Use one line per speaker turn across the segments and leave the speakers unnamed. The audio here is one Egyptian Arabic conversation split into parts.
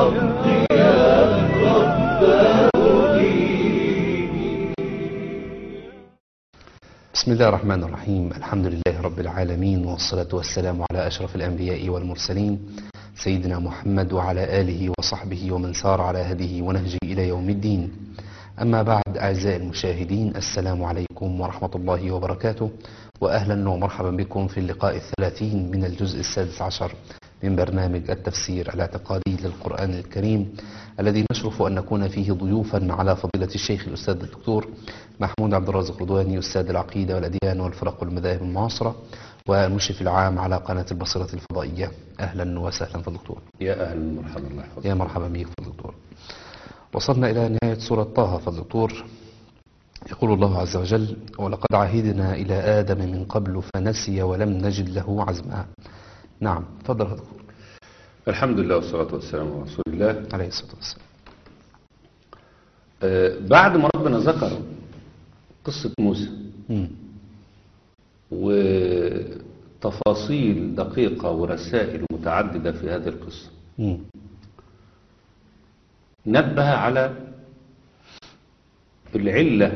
بسم الله الرحمن الرحيم الحمد لله رب العالمين والصلاة والسلام على أشرف الأنبياء والمرسلين سيدنا محمد وعلى آله وصحبه ومن سار على هديه ونهجه إلى يوم الدين أما بعد أعزائي المشاهدين السلام عليكم ورحمة الله وبركاته وأهلا ومرحبا بكم في اللقاء الثلاثين من الجزء السادس عشر من برنامج التفسير الاعتقادي للقرآن الكريم الذي نشرف أن نكون فيه ضيوفا على فضيلة الشيخ الأستاذ الدكتور محمود عبد الرازق رضواني أستاذ العقيدة والأديان والفرق والمذاهب المعاصرة والمشرف العام على قناة البصيرة الفضائية أهلا وسهلا في الدكتور
يا أهلا مرحبا الله يحفظك
يا مرحبا بك في الدكتور وصلنا إلى نهاية سورة طه في الدكتور يقول الله عز وجل ولقد عهدنا إلى آدم من قبل فنسي ولم نجد له عزما نعم تفضل يا دكتور
الحمد لله والصلاة والسلام على رسول الله
عليه الصلاة والسلام
آه، بعد ما ربنا ذكر قصة موسى
مم.
وتفاصيل دقيقة ورسائل متعددة في هذه القصة
مم.
نبه على العلة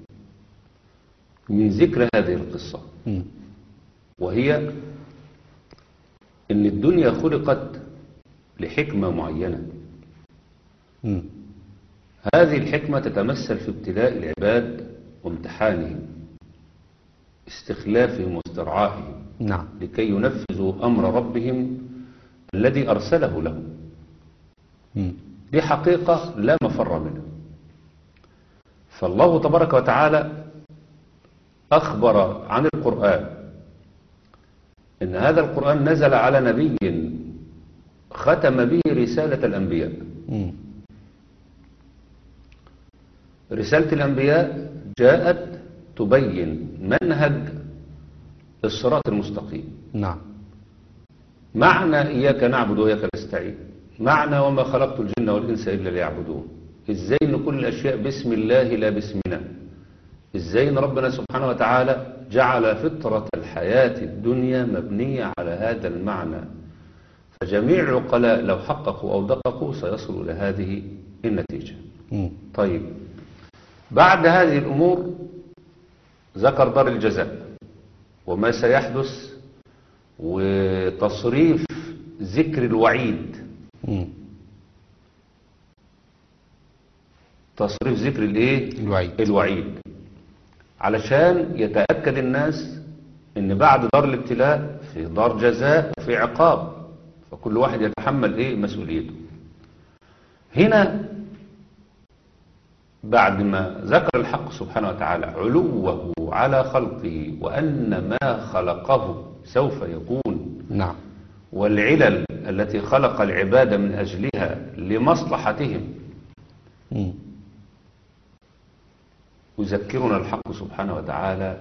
من ذكر هذه القصة
مم.
وهي ان الدنيا خلقت لحكمة معينة
مم.
هذه الحكمة تتمثل في ابتلاء العباد وامتحانهم استخلافهم واسترعائهم
نعم
لكي ينفذوا أمر ربهم الذي أرسله لهم
مم.
دي حقيقة لا مفر منها فالله تبارك وتعالى أخبر عن القرآن إن هذا القرآن نزل على نبي ختم به رسالة الأنبياء
مم.
رسالة الأنبياء جاءت تبين منهج الصراط المستقيم
نعم
معنى إياك نعبد وإياك نستعين معنى وما خلقت الجن والإنس إلا ليعبدون إزاي إن كل الأشياء بسم الله لا باسمنا إزاي إن ربنا سبحانه وتعالى جعل فطرة الحياة الدنيا مبنية على هذا المعنى فجميع العقلاء لو حققوا أو دققوا سيصلوا إلى هذه النتيجة
مم.
طيب بعد هذه الأمور ذكر دار الجزاء وما سيحدث وتصريف ذكر الوعيد
مم.
تصريف ذكر الايه
الوعيد
الوعيد علشان يتأكد الناس ان بعد دار الابتلاء في دار جزاء وفي عقاب فكل واحد يتحمل ايه مسؤوليته هنا بعد ما ذكر الحق سبحانه وتعالى علوه على خلقه وأن ما خلقه سوف يكون
نعم
والعلل التي خلق العباد من أجلها لمصلحتهم
مم.
يذكرنا الحق سبحانه وتعالى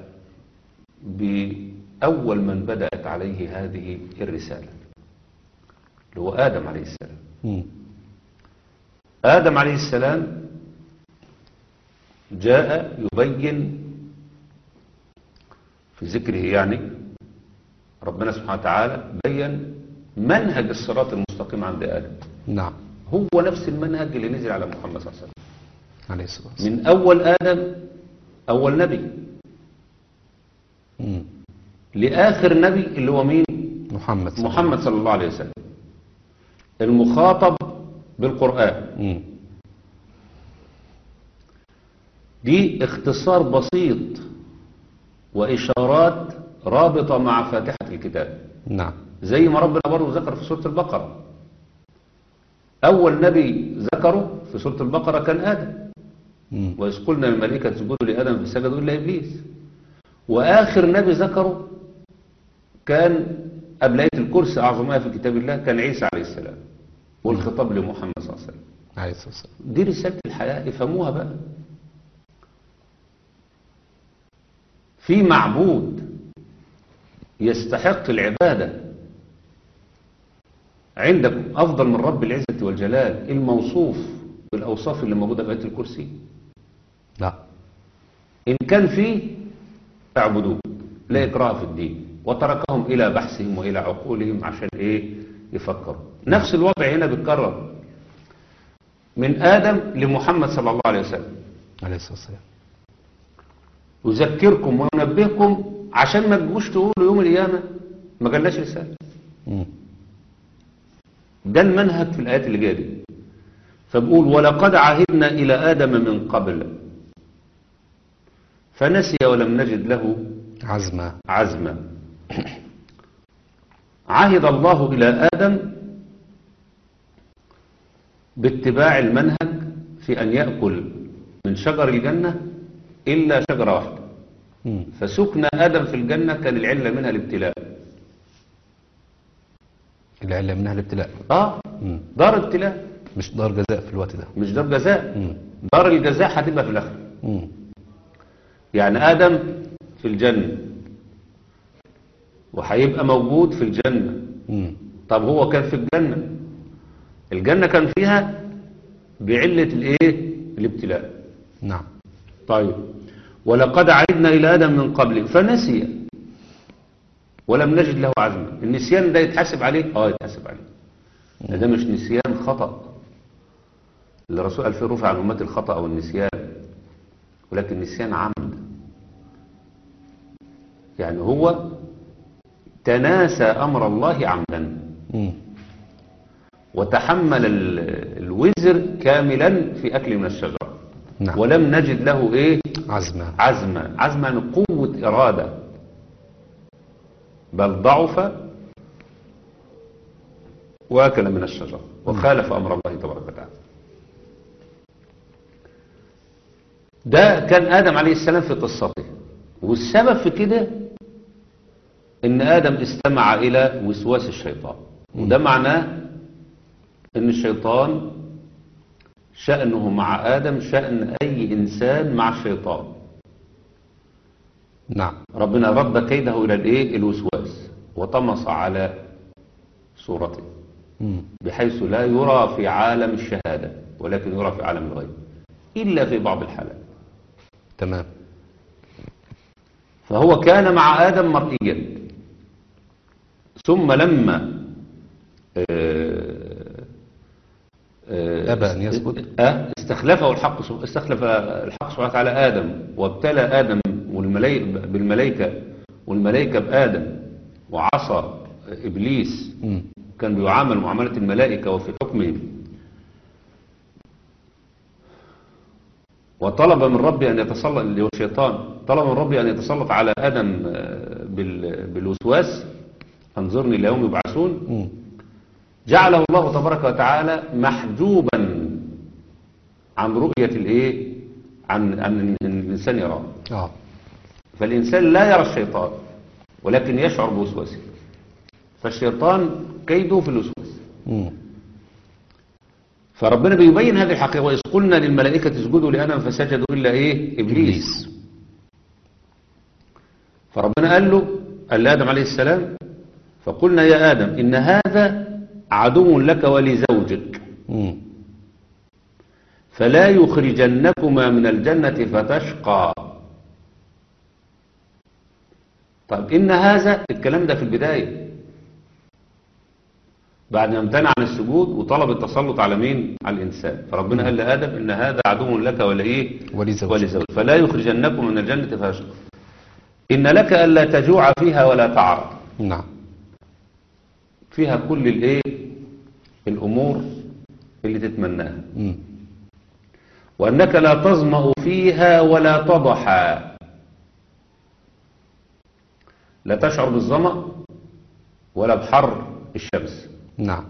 بأول من بدأت عليه هذه الرسالة اللي هو آدم عليه السلام
مم.
آدم عليه السلام جاء يبين في ذكره يعني ربنا سبحانه وتعالى بين منهج الصراط المستقيم عند آدم
نعم
هو نفس المنهج اللي نزل على محمد صلى الله عليه وسلم
عليه الصلاة والسلام
من أول آدم أول نبي
مم.
لآخر نبي اللي هو مين
محمد صلى الله
محمد صلى الله عليه وسلم المخاطب بالقرآن
مم.
دي اختصار بسيط وإشارات رابطة مع فاتحة الكتاب
نعم
زي ما ربنا برضه ذكر في سورة البقرة أول نبي ذكره في سورة البقرة كان آدم
مم.
وإذ قلنا للملائكة اسجدوا لآدم فسجدوا إلا إبليس وآخر نبي ذكره كان قبل آية الكرسي أعظم آية في كتاب الله كان عيسى عليه السلام والخطاب لمحمد صلى الله عليه وسلم
عليه الصلاة والسلام
دي رسالة الحياة افهموها بقى في معبود يستحق العبادة عندكم أفضل من رب العزة والجلال الموصوف بالأوصاف اللي موجودة في آية الكرسي
لا
إن كان فيه فاعبدوه لا إكراه في الدين وتركهم إلى بحثهم وإلى عقولهم عشان إيه يفكروا نفس الوضع هنا بيتكرر من آدم لمحمد صلى الله عليه وسلم
عليه الصلاة والسلام
يذكركم وينبهكم عشان ما تجوش تقولوا يوم القيامة ما جالناش رسالة
مم.
ده المنهج في الآيات اللي جاية دي فبقول ولقد عهدنا إلى آدم من قبل فنسي ولم نجد له
عزمة
عزما عهد الله إلى آدم باتباع المنهج في أن يأكل من شجر الجنة إلا شجرة واحدة
مم.
فسكن آدم في الجنة كان العلة منها الابتلاء
العلة منها الابتلاء
آه
مم.
دار ابتلاء
مش دار جزاء في الوقت ده
مش دار جزاء
مم.
دار الجزاء هتبقى في الآخرة
مم.
يعني آدم في الجنة وهيبقى موجود في الجنة
مم.
طب هو كان في الجنة الجنة كان فيها بعلة الايه الابتلاء
نعم
طيب ولقد عهدنا إلى آدم من قبل فنسي ولم نجد له عزما النسيان ده يتحاسب عليه اه يتحاسب عليه ده, ده مش نسيان خطأ اللي الرسول قال فيه رفع عن أمتي الخطأ أو النسيان ولكن نسيان عمد يعني هو تناسى أمر الله عمدا
مم.
وتحمل ال- الوزر كاملا في أكل من الشجرة
نعم
ولم نجد له إيه
عزمة
عزما عزما يعني قوة إرادة بل ضعف وأكل من الشجرة وخالف أمر الله تبارك وتعالى ده كان آدم عليه السلام في قصته والسبب في كده إن آدم استمع إلى وسواس الشيطان وده معناه إن الشيطان شأنه مع آدم شأن أي إنسان مع الشيطان
نعم
ربنا رد كيده إلى الإيه الوسواس وطمس على صورته
مم.
بحيث لا يرى في عالم الشهادة ولكن يرى في عالم الغيب إلا في بعض الحالات
تمام
فهو كان مع آدم مرئيا ثم لما آه، آه،
أبى أن يسجد.
آه، استخلفه الحق سب- استخلف الحق سبحانه وتعالى آدم وابتلى آدم والملائكة بالملائكة والملائكة بآدم وعصى إبليس
مم.
كان بيعامل معاملة الملائكة وفي حكمهم وطلب من ربي أن يتسلط اللي هو الشيطان طلب من ربي أن يتسلط على آدم آه، بال- بالوسواس أنظرني إلى يوم يبعثون
مم.
جعله الله تبارك وتعالى محجوبا عن رؤية الإيه عن عن إن الإنسان يراه
اه
فالإنسان لا يرى الشيطان ولكن يشعر بوسواسه فالشيطان كيده في الوسواس
مم.
فربنا بيبين هذه الحقيقة وإذ قلنا للملائكة اسجدوا لآدم فسجدوا إلا إيه إبليس
إبليس
فربنا قال له قال لآدم عليه السلام فقلنا يا آدم إن هذا عدو لك ولزوجك
مم.
فلا يخرجنكما من الجنة فتشقى طيب إن هذا الكلام ده في البداية بعد ما امتنع عن السجود وطلب التسلط على مين على الإنسان فربنا قال لآدم إن هذا عدو لك ولا إيه
ولزوجك.
ولزوج فلا يخرجنكم من الجنة فتشقى إن لك ألا تجوع فيها ولا تعرى
نعم
فيها كل الإيه الأمور اللي تتمناها
مم.
وأنك لا تظمأ فيها ولا تضحى لا تشعر بالظمأ ولا بحر الشمس
نعم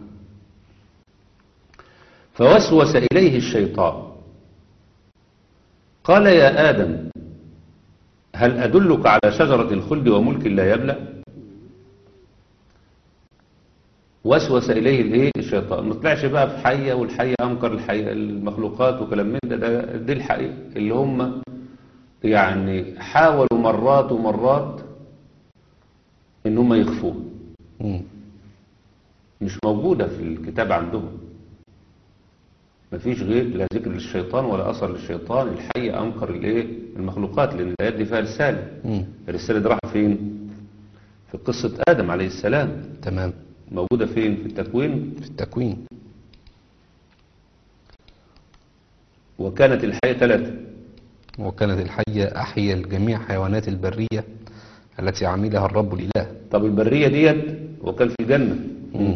فوسوس إليه الشيطان قال يا آدم هل أدلك على شجرة الخلد وملك لا يبلى وسوس إليه الايه الشيطان ما طلعش بقى في حية والحية أنكر الحية المخلوقات وكلام من ده, ده دي الحقيقة اللي هم يعني حاولوا مرات ومرات إن هم يخفوه
مم.
مش موجودة في الكتاب عندهم مفيش غير لا ذكر للشيطان ولا أثر للشيطان الحي أنكر الإيه المخلوقات لأن الآيات دي فيها رسالة
مم.
الرسالة دي راحت فين في قصة آدم عليه السلام
تمام
موجودة فين في التكوين
في التكوين
وكانت الحية ثلاثة
وكانت الحية أحيا الجميع حيوانات البرية التي عملها الرب الإله
طب البرية ديت وكان في الجنة
مم.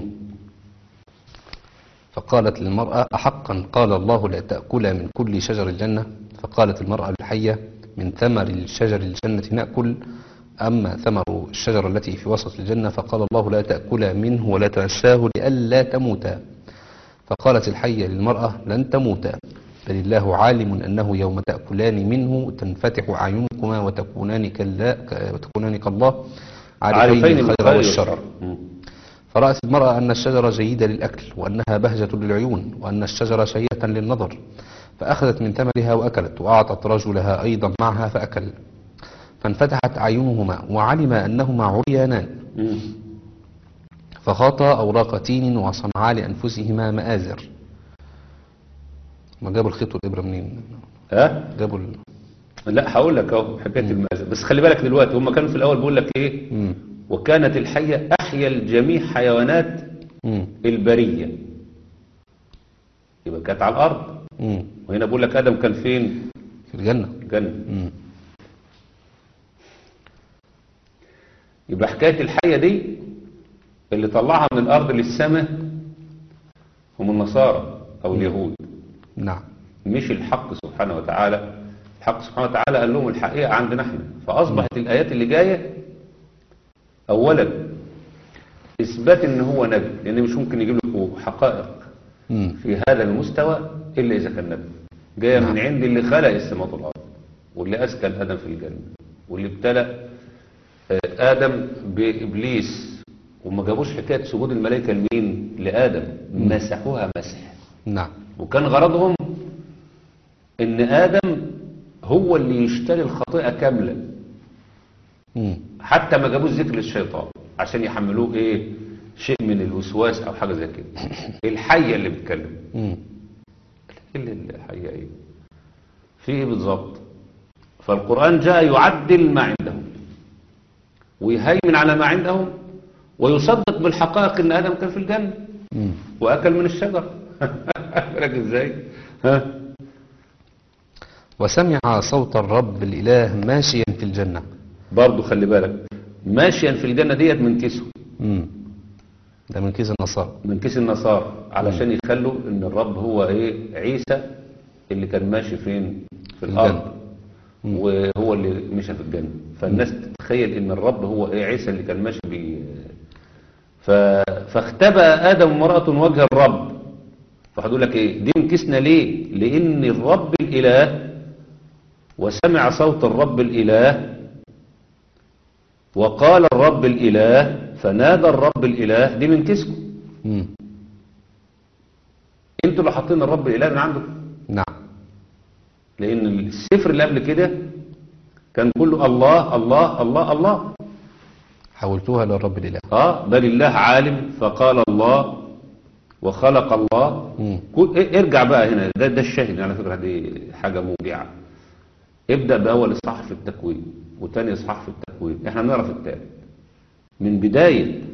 فقالت للمرأة أحقا قال الله لا تأكلا من كل شجر الجنة فقالت المرأة للحية من ثمر الشجر الجنة نأكل أما ثمر الشجرة التي في وسط الجنة فقال الله لا تأكلا منه ولا تنساه لئلا تموتا فقالت الحية للمرأة لن تموتا بل الله عالم أنه يوم تأكلان منه تنفتح أعينكما وتكونان, كلا وتكونان كالله عارفين الخير والشر
مم.
فرأت المرأة أن الشجرة جيدة للأكل وأنها بهجة للعيون وأن الشجرة شهية للنظر فأخذت من ثمرها وأكلت وأعطت رجلها أيضا معها فأكل فانفتحت أعينهما وعلم أنهما عريانان
مم.
فخاطا أوراق تين وصنعا لأنفسهما مآزر ما جابوا الخيط والإبرة منين
ها
جابوا ال...
لا هقول لك اهو حكايه المآزر بس خلي بالك دلوقتي هم كانوا في الاول بيقول لك ايه
مم.
وكانت الحيه احيا الجميع حيوانات
مم.
البريه يبقى كانت على الارض
مم.
وهنا بقول لك ادم كان فين
في الجنة
الجنه
مم.
يبقى حكايه الحيه دي اللي طلعها من الارض للسماء هم النصارى او اليهود
نعم
مش الحق سبحانه وتعالى الحق سبحانه وتعالى قال لهم الحقيقة عندنا احنا فأصبحت الآيات اللي جاية أولا إثبات إن هو نبي لأن مش ممكن يجيب لكم حقائق
مم.
في هذا المستوى إلا إذا كان نبي جاية
نعم.
من عند اللي خلق السماوات والأرض واللي أسكن آدم في الجنة واللي ابتلى آه، آدم بإبليس وما جابوش حكاية سجود الملائكة لمين لآدم مسحوها مسح
نعم
وكان غرضهم ان ادم هو اللي يشتري الخطيئة كاملة
مم.
حتى ما جابوش ذكر للشيطان عشان يحملوه ايه شيء من الوسواس او حاجة زي كده الحية اللي بتتكلم
مم.
ايه اللي الحية ايه في ايه بالظبط فالقرآن جاء يعدل ما عندهم ويهيمن على ما عندهم ويصدق بالحقائق ان ادم كان في الجنة
مم.
واكل من الشجر بالك ازاي ها
وسمع صوت الرب الإله ماشيا في الجنة
برضه خلي بالك ماشيا في الجنة ديت من كيسه
مم. ده من كيس النصارى
من كيس النصارى علشان يخلوا ان الرب هو ايه عيسى اللي كان ماشي فين في الارض
مم.
وهو اللي مشى في الجنة فالناس تتخيل ان الرب هو ايه عيسى اللي كان ماشي بي ف... فاختبأ ادم وامرأة وجه الرب فهتقول لك ايه دي من كيسنا ليه لان الرب الاله وسمع صوت الرب الاله وقال الرب الاله فنادى الرب الاله دي من كيسكم
مم.
انتوا اللي حاطين الرب الاله من عندكم
نعم
لان السفر اللي قبل كده كان كله الله الله الله الله
حولتوها للرب الإله
اه بل الله عالم فقال الله وخلق الله
مم.
كل إيه- ارجع بقى هنا ده ده الشاهد على فكره دي حاجه موجعه ابدا باول اصحاح في التكوين وتاني اصحاح في التكوين احنا بنعرف التالت من بدايه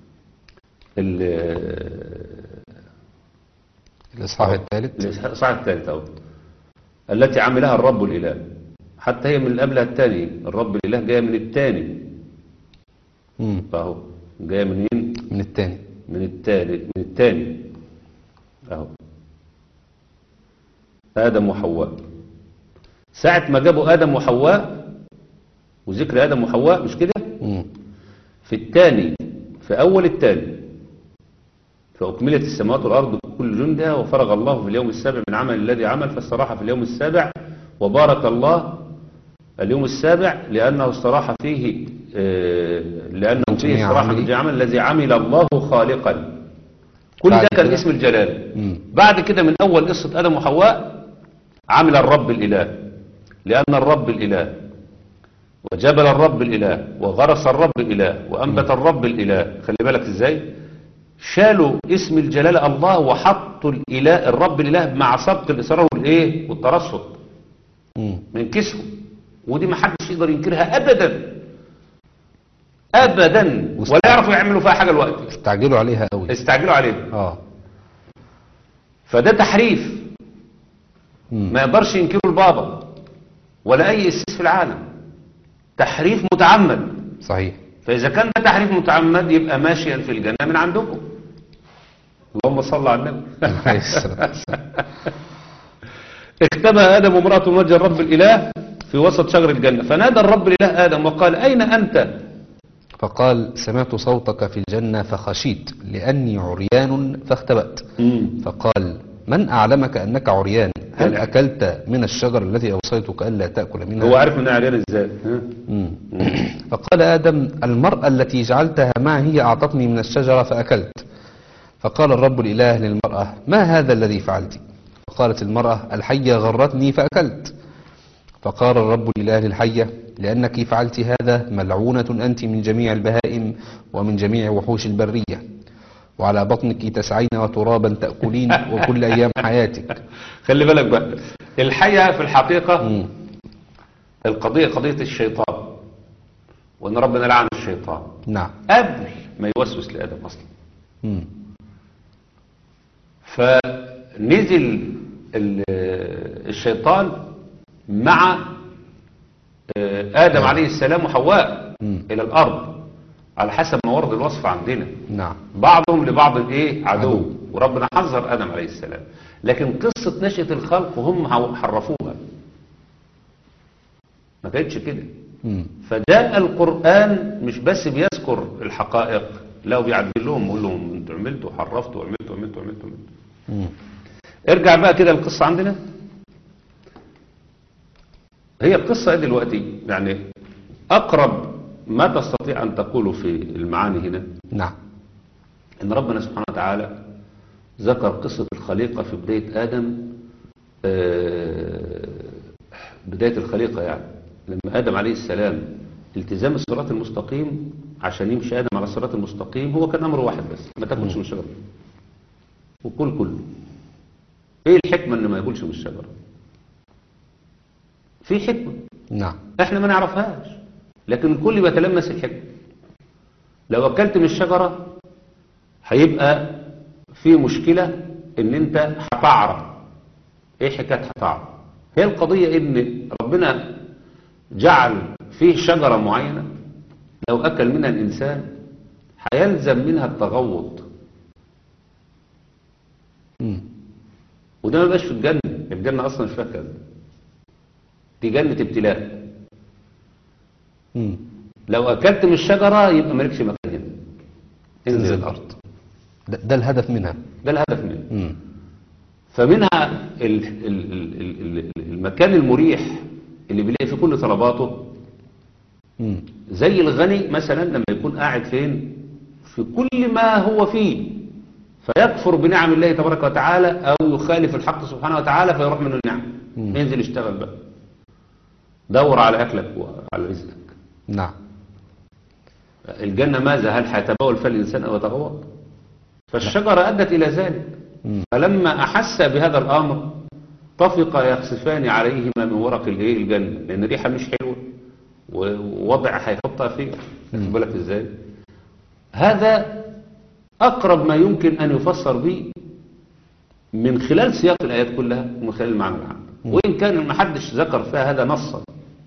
ال-
الإصحاح الثالث
الاصحاح الثالث اهو التي عملها الرب الاله حتى هي من اللي قبلها الثاني الرب الاله جايه من الثاني
مم.
اهو جايه منين
من الثاني
من الثالث من الثاني اهو ادم وحواء ساعة ما جابوا ادم وحواء وذكر ادم وحواء مش كده
مم.
في الثاني في اول الثاني فاكملت السماوات والارض كل جندها وفرغ الله في اليوم السابع من عمل الذي عمل فاستراح في اليوم السابع وبارك الله اليوم السابع لانه استراح فيه آه، لانه فيه
جميع
استراح من
عمله.
جميع عمل الذي عمل الله خالقا كل
بعد
ده كان
كده؟
اسم الجلال
مم.
بعد كده من أول قصة آدم وحواء عمل الرب الإله لأن الرب الإله وجبل الرب الإله وغرس الرب الإله وأنبت الرب الإله خلي بالك إزاي شالوا اسم الجلالة الله وحطوا الإله الرب الإله مع سبق الإصرار والإيه والترصد
مم.
من كسهم ودي ما حدش يقدر ينكرها أبدا أبدا
واست-
ولا يعرفوا يعملوا فيها حاجة الوقت
استعجلوا عليها قوي
استعجلوا عليها
اه
فده تحريف
مم.
ما يقدرش ينكروا البابا ولا أي إسيس في العالم تحريف متعمد
صحيح
فإذا كان ده تحريف متعمد يبقى ماشيا في الجنة من عندكم اللهم صل على النبي
عليه الصلاة والسلام.
اختبى آدم وامرأته مجد الرب الإله في وسط شجر الجنة فنادى الرب الإله آدم وقال أين أنت
فقال سمعت صوتك في الجنة فخشيت لأني عريان فاختبأت فقال من أعلمك أنك عريان هل
لا.
أكلت من الشجر الذي أوصيتك ألا تأكل منها
هو عارف من عريان ازاي ها؟
مم. فقال آدم المرأة التي جعلتها معي هي أعطتني من الشجرة فأكلت فقال الرب الإله للمرأة ما هذا الذي فعلت فقالت المرأة الحية غرتني فأكلت فقال الرب الإله للحية لأنك فعلت هذا ملعونة أنت من جميع البهائم ومن جميع وحوش البرية وعلى بطنك تسعين وترابا تأكلين وكل أيام حياتك
خلي بالك بقى الحية في الحقيقة
مم.
القضية قضية الشيطان وأن ربنا لعن الشيطان
نعم
قبل ما يوسوس لآدم أصلا
مم.
فنزل ال- الشيطان مع آه، آدم عليه السلام وحواء
مم.
إلى الأرض على حسب ما ورد الوصف عندنا
نعم
بعضهم لبعض ايه عدو
عدو.
وربنا حذر ادم عليه السلام لكن قصة نشأة الخلق هم عو- حرفوها ما كانتش كده
مم.
فجاء القرآن مش بس بيذكر الحقائق لا وبيعدل لهم يقول لهم انتوا عملتوا حرفتوا وعملتوا وعملتوا وعملتوا وعملتوا
مم.
ارجع بقى كده القصة عندنا هي القصة ايه دلوقتي يعني اقرب ما تستطيع ان تقوله في المعاني هنا
نعم
ان ربنا سبحانه وتعالى ذكر قصة الخليقة في بداية آدم آه، بداية الخليقة يعني لما آدم عليه السلام التزام الصراط المستقيم عشان يمشي آدم على الصراط المستقيم هو كان أمر واحد بس ما تاكلش من الشجرة وكل كله ايه الحكمة ان ما ياكلش من الشجرة في حكمة
نعم
احنا ما نعرفهاش لكن الكل بيتلمس الحكمة لو اكلت من الشجرة هيبقى في مشكلة ان انت هتعرى ايه حكاية هتعرى هي القضية ان ربنا جعل فيه شجرة معينة لو اكل منها الانسان هيلزم منها التغوط
مم.
وده ما بقاش في الجنة الجنة اصلا مش فيها كده دي جنة ابتلاء
مم.
لو اكلت من الشجرة يبقى مالكش مكان هنا
تنزل الأرض ده, ده الهدف منها
ده الهدف منه
مم.
فمنها ال- ال- ال- ال- ال- المكان المريح اللي بيلاقي فيه كل طلباته
مم.
زي الغني مثلا لما يكون قاعد فين في كل ما هو فيه فيكفر بنعم الله تبارك وتعالى او يخالف الحق سبحانه وتعالى فيروح منه النعم
مم.
ينزل يشتغل بقى دور على اكلك وعلى رزقك
نعم
الجنة ماذا هل حيتبول فيها الإنسان أو يتغوط فالشجرة أدت إلى ذلك
مم.
فلما أحس بهذا الأمر طفق يخسفان عليهما من ورق الإيه الجنة لأن ريحة مش حلوة ووضع هيحطها فيه خد بالك إزاي هذا أقرب ما يمكن أن يفسر به من خلال سياق الآيات كلها ومن خلال المعنى العام وإن كان ما حدش ذكر فيها هذا نصا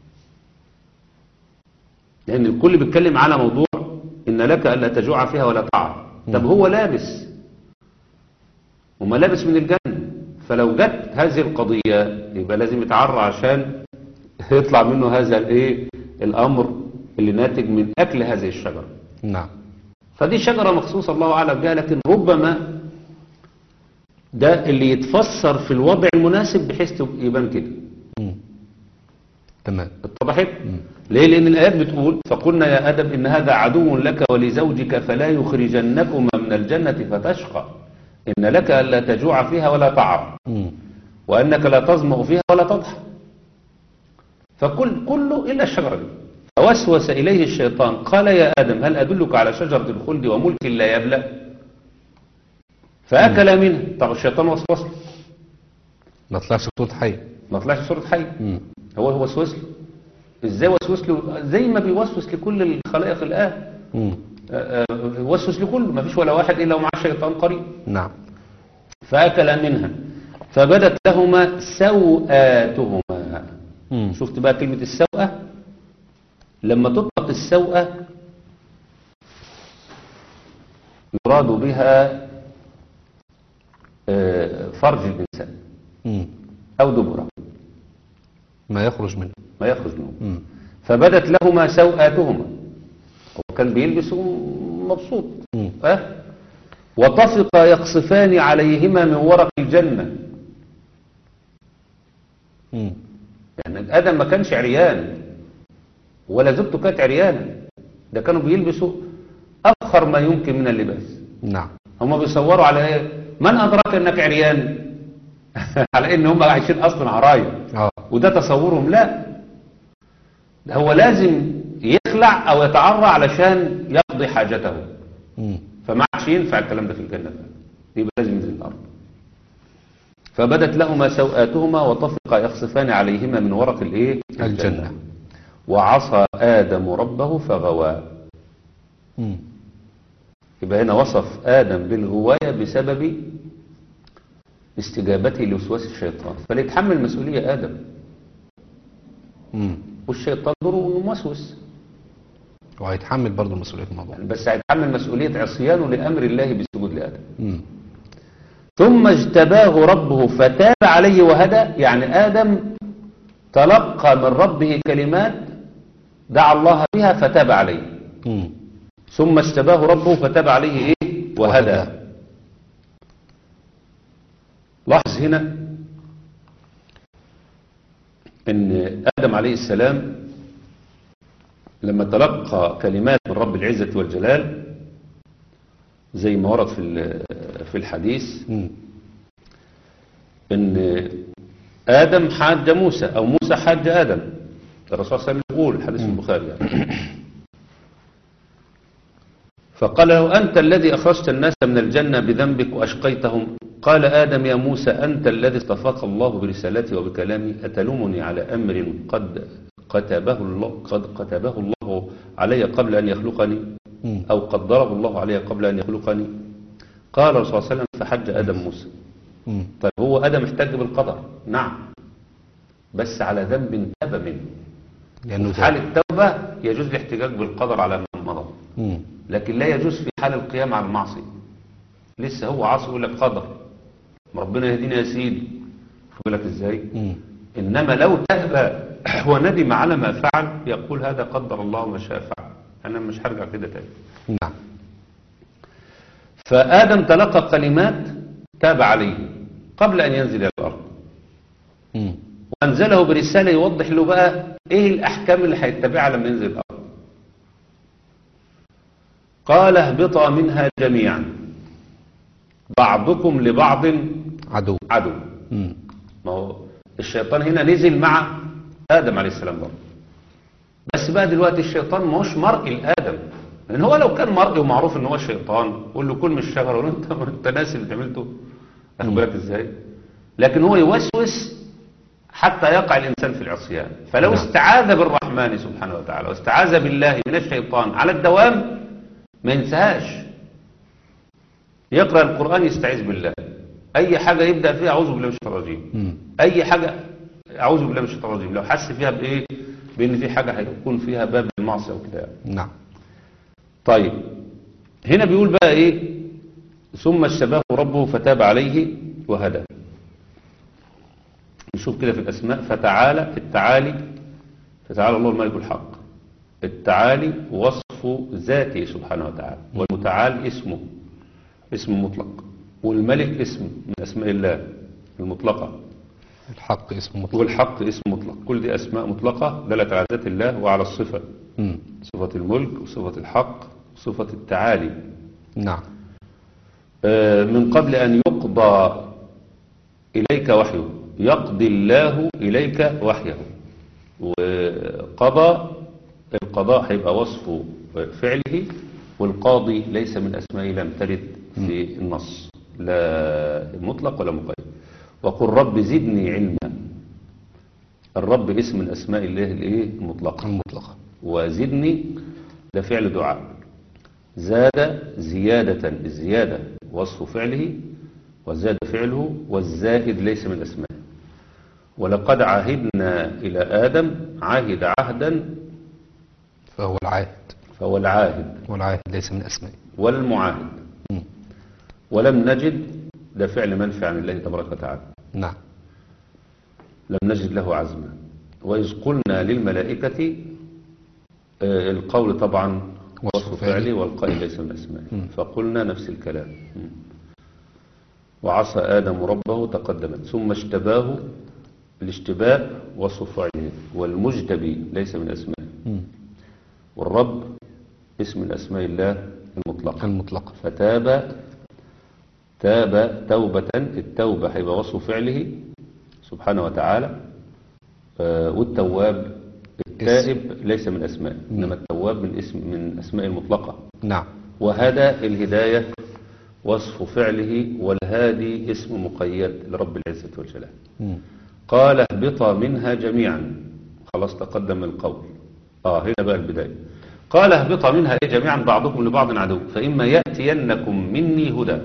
لأن الكل بيتكلم على موضوع إن لك ألا تجوع فيها ولا تعرى طب هو لابس وملابس من الجنة فلو جت هذه القضية يبقى لازم يتعرى عشان يطلع منه هذا الايه الأمر اللي ناتج من أكل هذه الشجرة
نعم
فدي شجرة مخصوصة الله أعلم بها لكن ربما ده اللي يتفسر في الوضع المناسب بحيث يبان كده
مم. تمام
اتضحت ليه لان الايات بتقول فقلنا يا ادم ان هذا عدو لك ولزوجك فلا يخرجنكما من الجنه فتشقى ان لك الا تجوع فيها ولا تعرى
مم.
وانك لا تظما فيها ولا تضحى فكل كله الا الشجره دي فوسوس اليه الشيطان قال يا ادم هل ادلك على شجره الخلد وملك لا يبلى فاكل منها طب الشيطان وسوس له
ما طلعش صوت حي
ما طلعش صوره حي
مم.
هو هو وسوس له ازاي وسوس له زي ما بيوسوس لكل الخلائق الان
مم.
آه، آه، وسوس لكله ما فيش ولا واحد الا ومعاه شيطان قريب
نعم
فاكل منها فبدت لهما سوآتهما
مم.
شفت بقى كلمة السوءة لما تطلق السوءة يراد بها آه، فرج الإنسان
مم.
أو دبره
ما يخرج منه
ما يخرج منه
مم.
فبدت لهما سوآتهما هو كان بيلبس مبسوط
مم.
أه؟ وطفقا يقصفان عليهما من ورق الجنة
مم.
يعني آدم ما كانش عريان ولا زوجته كانت عريانة ده كانوا بيلبسوا أفخر ما يمكن من اللباس
نعم
هم بيصوروا على ايه من أدراك أنك عريان على إن هم عايشين أصلا عرايا
اه
وده تصورهم لا ده هو لازم يخلع أو يتعرى علشان يقضي حاجته
مم.
فما عادش ينفع الكلام ده في الجنة بقى. يبقى لازم ينزل الأرض فبدت لهما سوآتهما وطفقا يخصفان عليهما من ورق الايه
الجنة.
وعصى آدم ربه فغوى
مم.
يبقى هنا وصف آدم بالغواية بسبب استجابته لوسواس الشيطان فليتحمل مسؤولية آدم
مم.
والشيطان دوره انه موسوس
وهيتحمل برضه مسؤولية الموضوع
بس هيتحمل مسؤولية عصيانه لأمر الله بالسجود لآدم
مم.
ثم اجتباه ربه فتاب عليه وهدى يعني آدم تلقى من ربه كلمات دعا الله بها فتاب عليه
مم.
ثم اجتباه ربه فتاب عليه ايه وهدى
وهدى.
لاحظ هنا ان آدم عليه السلام لما تلقى كلمات من رب العزة والجلال زي ما ورد في ال- في الحديث
مم.
ان آدم حاج موسى او موسى حاج آدم الرسول صلى الله عليه وسلم يقول حديث البخاري يعني. فقال له أنت الذي أخرجت الناس من الجنة بذنبك وأشقيتهم قال آدم يا موسى أنت الذي اصطفاك الله برسالتي وبكلامي أتلومني على أمر قد كتبه الله قد كتبه الله علي قبل أن يخلقني
مم.
أو قدره الله علي قبل أن يخلقني قال الرسول صلى الله عليه وسلم فحج آدم موسى
مم.
طيب هو آدم احتج بالقدر نعم بس على ذنب تاب منه
لأنه
في حال التوبة يجوز الاحتجاج بالقدر على من مضى
مم.
لكن لا يجوز في حال القيام على المعصية لسه هو عاصي يقول لك قدر ما ربنا يهدينا يا سيدي يقول لك ازاي
مم.
انما لو تاب وندم على ما فعل يقول هذا قدر الله ما شاء فعل انا مش هرجع كده تاني
نعم
فآدم تلقى كلمات تاب عليه قبل أن ينزل إلى الأرض
مم.
وأنزله برسالة يوضح له بقى إيه الأحكام اللي هيتبعها لما ينزل الأرض قال اهبطا منها جميعا بعضكم لبعض
عدو
عدو
مم.
ما هو الشيطان هنا نزل مع آدم عليه السلام برضه بس بقى دلوقتي الشيطان ما هوش مرئي لآدم لأن هو لو كان مرئي ومعروف إن هو الشيطان قول له كل من الشجرة ولا أنت أنت ناسي اللي عملته أخد بالك إزاي لكن هو يوسوس حتى يقع الإنسان في العصيان فلو
نعم.
استعاذ بالرحمن سبحانه وتعالى واستعاذ بالله من الشيطان على الدوام ما ينساهاش يقرأ القرآن يستعيذ بالله أي حاجة يبدأ فيها أعوذ بالله من الشيطان الرجيم
مم.
اي حاجة اعوذ بالله من الشيطان الرجيم لو حس فيها بايه بان في حاجة هيكون فيها باب المعصية وكده يعني.
نعم
طيب هنا بيقول بقى ايه ثم اجتباه ربه فتاب عليه وهدى نشوف كده في الاسماء فتعالى التعالي فتعالى الله الملك الحق التعالي وصف ذاته سبحانه وتعالى والمتعال اسمه اسم مطلق والملك اسم من اسماء الله المطلقه
الحق اسمه مطلق
والحق اسم مطلق كل دي أسماء مطلقة دلت على ذات الله وعلى الصفة
مم.
صفة الملك وصفة الحق وصفة التعالي
نعم
آه، من قبل أن يقضى إليك وحيه يقضي الله إليك وحيه وقضى القضاء هيبقى وصف فعله والقاضي ليس من أسمائه لم ترد في النص لا مطلق ولا مقيد وقل رب زدني علما الرب اسم من أسماء الله الإيه المطلقة
المطلقة
وزدني ده فعل دعاء زاد زيادة الزيادة وصف فعله وزاد فعله والزائد ليس من أسمائه ولقد عهدنا إلى آدم عهد عهدا
فهو العاهد
فهو العاهد
والعاهد ليس من أسمائه
والمعاهد
مم.
ولم نجد ده فعل منفي عن الله تبارك وتعالى
نعم
لم نجد له عزما وإذ قلنا للملائكة آه، القول طبعا
وصف
وصف
فعلي.
فعلي والقائل ليس من أسمائه
مم.
فقلنا نفس الكلام مم. وعصى آدم ربه تقدمت ثم اشتباه الاشتباه وصف فعله والمجتبي ليس من أسمائه
مم.
والرب اسم من أسماء الله المطلقة
المطلقة
فتاب تاب توبة التوبة هيبقى وصف فعله سبحانه وتعالى آه، والتواب التائب ليس من أسماء إنما التواب من اسم من أسماء المطلقة
نعم
وهدى الهداية وصف فعله والهادي اسم مقيد لرب العزة والجلال
مم.
قال اهبطا منها جميعا خلاص تقدم القول اه هنا بقى البداية قال اهبطا منها ايه جميعا بعضكم لبعض عدو فإما يأتينكم مني هدى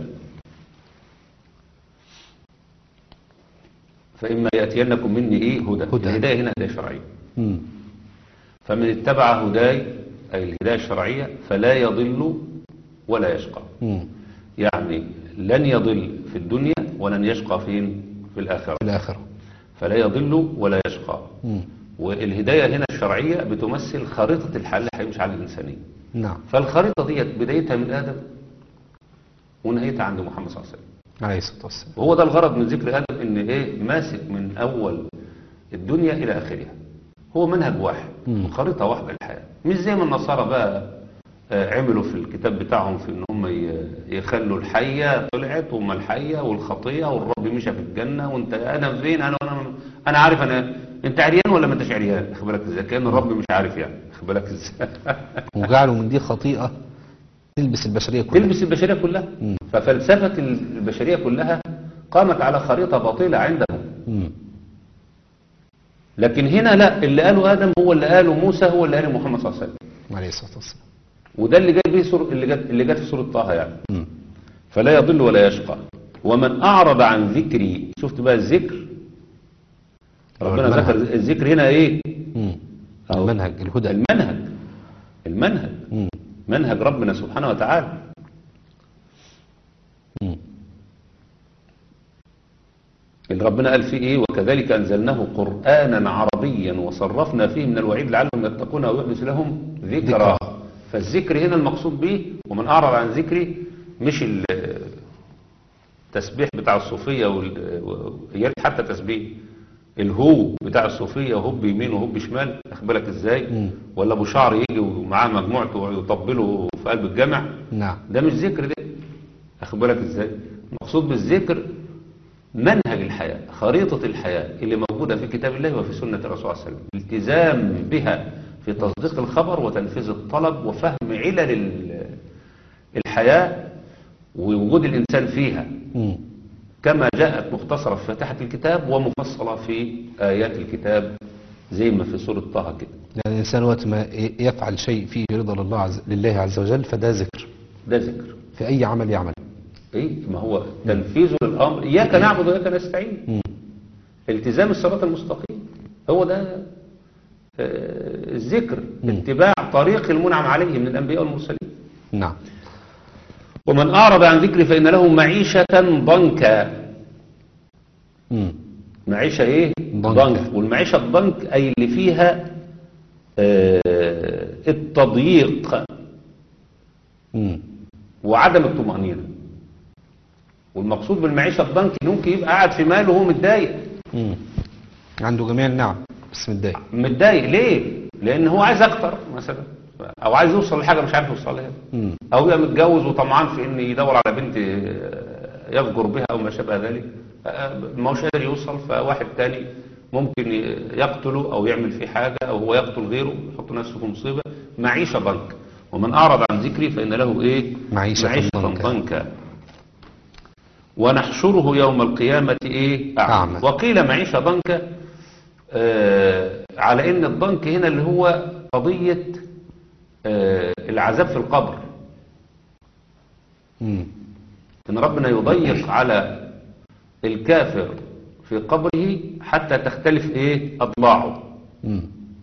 فإما يأتينكم مني ايه هدى,
هدى.
الهداية هنا هداية شرعية
مم.
فمن اتبع هداي أي الهداية الشرعية فلا يضل ولا يشقى
مم.
يعني لن يضل في الدنيا ولن يشقى فين في الآخرة
في الآخرة
فلا يضل ولا يشقى
مم.
والهداية هنا الشرعية بتمثل خريطة الحال اللي هيمشي على الإنسانية
نعم
فالخريطة ديت بدايتها من آدم ونهايتها عند محمد صلى الله عليه وسلم
عليه الصلاة والسلام
وهو ده الغرض من ذكر آدم إن إيه ماسك من أول الدنيا إلى آخرها هو منهج واحد
مم.
خريطة واحدة للحياة مش زي ما النصارى بقى آه، عملوا في الكتاب بتاعهم في ان هم ي- يخلوا الحية طلعت وما الحية والخطية والرب مشى في الجنة وانت انا فين انا انا انا عارف انا انت عريان ولا ما انتش عريان خد بالك ازاي كان الرب مش عارف يعني خد بالك ازاي
وجعلوا من دي خطيئة تلبس البشرية كلها
تلبس البشرية كلها
مم.
ففلسفة البشرية كلها قامت على خريطة باطلة عندهم
مم.
لكن هنا لا اللي قاله آدم هو اللي قاله موسى هو اللي قاله محمد صلى الله عليه وسلم
عليه الصلاة والسلام
وده اللي جاي به سور اللي جت اللي جت في سورة طه يعني
مم.
فلا يضل ولا يشقى ومن أعرض عن ذكري شفت بقى الذكر ربنا
المنهج.
ذكر الذكر هنا ايه
مم.
أهو.
المنهج الهدى
المنهج المنهج
مم.
منهج ربنا سبحانه وتعالى
مم.
اللي ربنا قال فيه ايه وكذلك انزلناه قرانا عربيا وصرفنا فيه من الوعيد لعلهم يتقون او يحدث لهم ذكرى
ذكرى.
فالذكر هنا المقصود به ومن اعرض عن ذكري مش ال- التسبيح بتاع الصوفيه وال- و- يا ريت حتى تسبيح الهو بتاع الصوفيه وهب يمين وهب شمال واخد بالك ازاي
مم.
ولا ابو شعر يجي ومعاه مجموعته ويطبلوا في قلب الجامع
نعم
ده مش ذكر ده اخد بالك ازاي المقصود بالذكر منهج الحياة خريطة الحياة اللي موجودة في كتاب الله وفي سنة الرسول صلى الله عليه وسلم التزام بها في تصديق الخبر وتنفيذ الطلب وفهم علل ال- الحياة ووجود الإنسان فيها
مم.
كما جاءت مختصرة في فاتحة الكتاب ومفصلة في آيات الكتاب زي ما في سورة طه كده
يعني الإنسان وقت ما ي- يفعل شيء فيه رضا لله عز, لله عز وجل فده ذكر
ده ذكر
في أي عمل يعمل
ايه ما هو تنفيذ للأمر إياك نعبد وإياك نستعين
مم.
التزام الصراط المستقيم هو ده آه، الذكر
مم.
اتباع طريق المنعم عليه من الأنبياء والمرسلين
نعم
ومن أعرض عن ذكري فإن له معيشة ضنكا
مم.
معيشة إيه؟
ضنكا.
ضنك والمعيشة الضنك أي اللي فيها آه، التضييق
مم.
وعدم الطمأنينة والمقصود بالمعيشة الضنك إن ممكن يبقى قاعد في ماله وهو متضايق
مم. عنده جميع النعم بس متضايق
متضايق ليه؟ لأن هو عايز أكتر مثلا أو عايز يوصل لحاجة مش عارف يوصل لها
مم.
أو يبقى متجوز وطمعان في إن يدور على بنت آه، يفجر بها أو ما شابه ذلك آه، ما هوش قادر يوصل فواحد تاني ممكن ي- يقتله أو يعمل فيه حاجة أو هو يقتل غيره يحط نفسه في مصيبة معيشة ضنك ومن أعرض عن ذكري فإن له إيه
معيشة ضنكا.
ضنكا ونحشره يوم القيامة إيه أعمى
أعمى.
وقيل معيشة ضنكا آه على إن الضنك هنا اللي هو قضية آه العذاب في القبر
مم.
إن ربنا يضيق على الكافر في قبره حتى تختلف ايه اضلاعه
مم.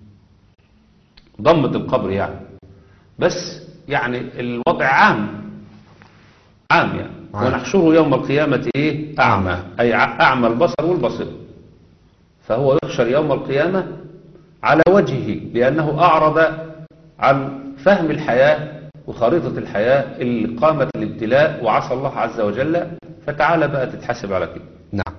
ضمة القبر يعني بس يعني الوضع عام عام يعني
عام.
ونحشره يوم القيامة ايه اعمى اي ع- اعمى البصر والبصر فهو يحشر يوم القيامة على وجهه لانه اعرض عن فهم الحياة وخريطة الحياة اللي قامت الابتلاء وعصى الله عز وجل فتعالى بقى تتحاسب على كده
نعم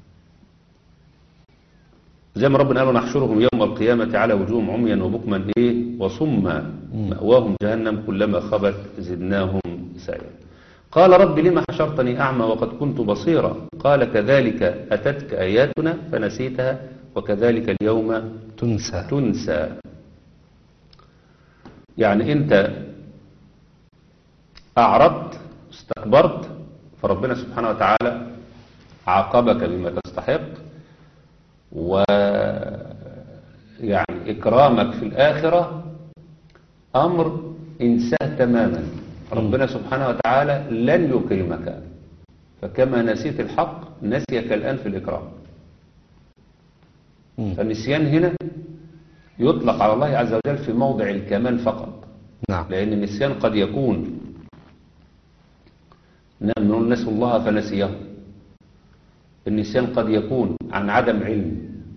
زي ما ربنا قال نحشرهم يوم القيامة على وجوههم عميا وبكما ايه وصما مأواهم جهنم كلما خبت زدناهم سعيا قال رب لما حشرتني أعمى وقد كنت بصيرا قال كذلك أتتك آياتنا فنسيتها وكذلك اليوم
تنسى
تنسى يعني انت اعرضت استكبرت فربنا سبحانه وتعالى عاقبك بما تستحق و يعني اكرامك في الاخره امر انساه تماما ربنا سبحانه وتعالى لن يكرمك فكما نسيت الحق نسيك الان في الاكرام
مم.
فالنسيان هنا يطلق على الله عز وجل في موضع الكمال فقط
نعم
لأن النسيان قد يكون نعم نقول نسوا الله فنسيهم النسيان قد يكون عن عدم علم